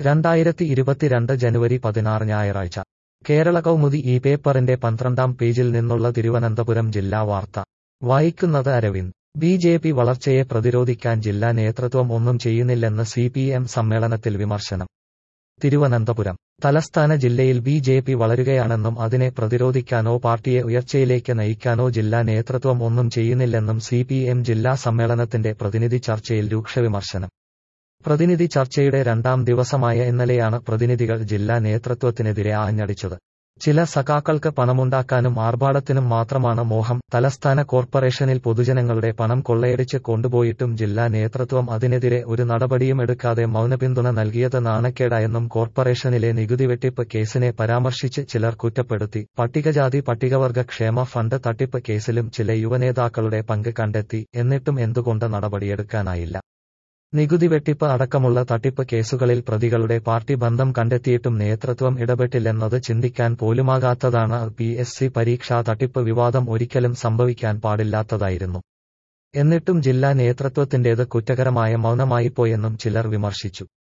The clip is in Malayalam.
രണ്ടായിരത്തി ഇരുപത്തിരണ്ട് ജനുവരി പതിനാറ് ഞായറാഴ്ച കേരള കൗമുദി ഈ പേപ്പറിന്റെ പന്ത്രണ്ടാം പേജിൽ നിന്നുള്ള തിരുവനന്തപുരം ജില്ലാ വാർത്ത വായിക്കുന്നത് അരവിന്ദ് ബി ജെ പി വളർച്ചയെ പ്രതിരോധിക്കാൻ ജില്ലാ നേതൃത്വം ഒന്നും ചെയ്യുന്നില്ലെന്ന് സി പി എം സമ്മേളനത്തിൽ വിമർശനം തിരുവനന്തപുരം തലസ്ഥാന ജില്ലയിൽ ബി ജെ പി വളരുകയാണെന്നും അതിനെ പ്രതിരോധിക്കാനോ പാർട്ടിയെ ഉയർച്ചയിലേക്ക് നയിക്കാനോ ജില്ലാ നേതൃത്വം ഒന്നും ചെയ്യുന്നില്ലെന്നും സി പി എം ജില്ലാ സമ്മേളനത്തിന്റെ പ്രതിനിധി ചർച്ചയിൽ രൂക്ഷ വിമർശനം പ്രതിനിധി ചർച്ചയുടെ രണ്ടാം ദിവസമായ ഇന്നലെയാണ് പ്രതിനിധികൾ ജില്ലാ നേതൃത്വത്തിനെതിരെ ആഞ്ഞടിച്ചത് ചില സഖാക്കൾക്ക് പണമുണ്ടാക്കാനും ആർഭാടത്തിനും മാത്രമാണ് മോഹം തലസ്ഥാന കോർപ്പറേഷനിൽ പൊതുജനങ്ങളുടെ പണം കൊള്ളയടിച്ച് കൊണ്ടുപോയിട്ടും ജില്ലാ നേതൃത്വം അതിനെതിരെ ഒരു നടപടിയും എടുക്കാതെ മൗനപിന്തുണ നൽകിയത് നാണക്കേടായെന്നും കോർപ്പറേഷനിലെ നികുതി വെട്ടിപ്പ് കേസിനെ പരാമർശിച്ച് ചിലർ കുറ്റപ്പെടുത്തി പട്ടികജാതി പട്ടികവർഗ ക്ഷേമ ഫണ്ട് തട്ടിപ്പ് കേസിലും ചില യുവനേതാക്കളുടെ പങ്ക് കണ്ടെത്തി എന്നിട്ടും എന്തുകൊണ്ട് നടപടിയെടുക്കാനായില്ല നികുതി വെട്ടിപ്പ് അടക്കമുള്ള തട്ടിപ്പ് കേസുകളിൽ പ്രതികളുടെ പാർട്ടി ബന്ധം കണ്ടെത്തിയിട്ടും നേതൃത്വം ഇടപെട്ടില്ലെന്നത് ചിന്തിക്കാൻ പോലുമാകാത്തതാണ് പി എസ് സി പരീക്ഷാ തട്ടിപ്പ് വിവാദം ഒരിക്കലും സംഭവിക്കാൻ പാടില്ലാത്തതായിരുന്നു എന്നിട്ടും ജില്ലാ നേതൃത്വത്തിന്റേത് കുറ്റകരമായ മൗനമായിപ്പോയെന്നും ചിലർ വിമർശിച്ചു